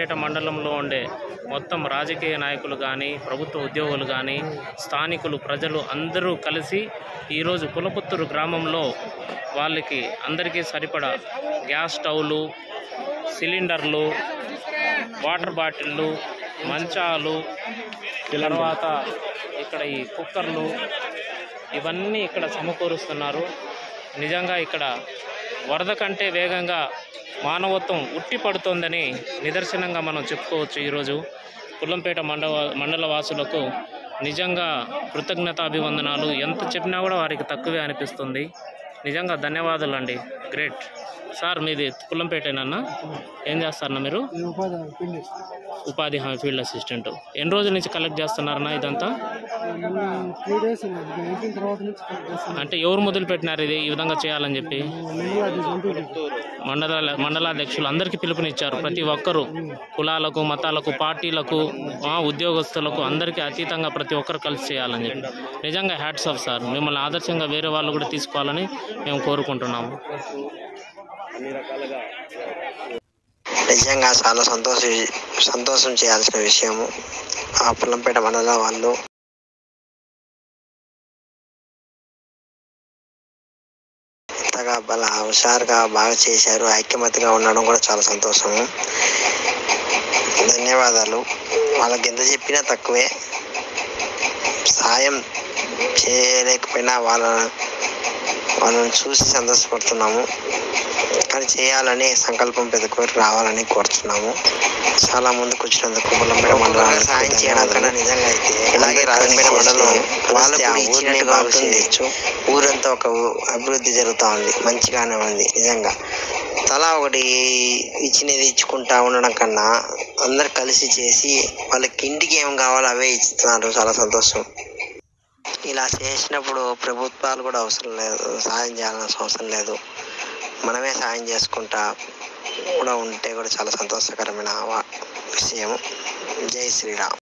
పుల్లంపేట మండలంలో ఉండే మొత్తం రాజకీయ నాయకులు కానీ ప్రభుత్వ ఉద్యోగులు కానీ స్థానికులు ప్రజలు అందరూ కలిసి ఈరోజు కులపుత్తూరు గ్రామంలో వాళ్ళకి అందరికీ సరిపడా గ్యాస్ స్టవ్లు సిలిండర్లు వాటర్ బాటిళ్ళు మంచాలు తర్వాత ఇక్కడ ఈ కుక్కర్లు ఇవన్నీ ఇక్కడ సమకూరుస్తున్నారు నిజంగా ఇక్కడ వరద కంటే వేగంగా మానవత్వం ఉట్టి పడుతోందని నిదర్శనంగా మనం చెప్పుకోవచ్చు ఈరోజు పుల్లంపేట మండల మండల వాసులకు నిజంగా కృతజ్ఞతాభివందనాలు ఎంత చెప్పినా కూడా వారికి తక్కువే అనిపిస్తుంది నిజంగా ధన్యవాదాలు అండి గ్రేట్ సార్ మీది పుల్లంపేటేనన్నా ఏం చేస్తారన్నా మీరు ఈ ఉపాధి పిండి ఉపాధి హామీ ఫీల్డ్ అసిస్టెంట్ ఎన్ని రోజుల నుంచి కలెక్ట్ చేస్తున్నారన్నా ఇదంతా త్రీ డేస్ అయిన తర్వాత నుంచి కలెక్ట్ చేస్తాను అంటే ఎవరు మొదలు పెట్టినారు ఇది ఈ విధంగా చేయాలని చెప్పి మిగిలిన అది జంతువులు మండల మండలాధ్యక్షులు అందరికీ పిలుపునిచ్చారు ప్రతి ఒక్కరూ కులాలకు మతాలకు పార్టీలకు ఆ, ఉద్యోగస్తులకు అందరికీ అతీతంగా ప్రతి ఒక్కరు కలిసి చేయాలని చెప్పి నిజంగా హ్యాట్స్ ఆఫ్ సార్ మిమ్మల్ని ఆదర్శంగా వేరే వాళ్ళు కూడా తీసుకోవాలని మేము కోరుకుంటున్నాము నిజంగా చాలా సంతోష సంతోషం చేయాల్సిన విషయము ఆ పుల్లంపేట మండలం వాళ్ళు ఇంతగా బల హుషారుగా బాగా చేశారు ఐక్యమతిగా ఉండడం కూడా చాలా సంతోషము ధన్యవాదాలు వాళ్ళకి ఎంత చెప్పినా తక్కువే సాయం చేయలేకపోయినా వాళ్ళ వాళ్ళని చూసి సంతోషపడుతున్నాము కానీ చేయాలని సంకల్పం పెద్దకోరి రావాలని కోరుతున్నాము చాలా ముందుకు వచ్చినందుకు పుల్లంపేట మండలం సాయం చేయడానికన్నా నిజంగా అయితే ఇలాగే రాజంపేట మండలం వాళ్ళకి ఆ ఊరిని బాగు చేయొచ్చు ఊరంతా ఒక ఊ- అభివృద్ధి జరుగుతూ ఉంది మంచిగానే ఉంది నిజంగా తలా ఒకటి ఇచ్చినది ఇచ్చుకుంటా ఉండడం కన్నా అందరు కలిసి చేసి వాళ్ళకి ఇంటికి ఏం కావాలో అవే ఇస్తున్నారు చాలా సంతోషం ఇలా చేసినప్పుడు ప్రభుత్వాలు కూడా అవసరం లేదు సాయం చేయాల్సిన అవసరం లేదు మనమే సాయం చేసుకుంటా కూడా ఉంటే కూడా చాలా సంతోషకరమైన వా- విషయం జై శ్రీరామ్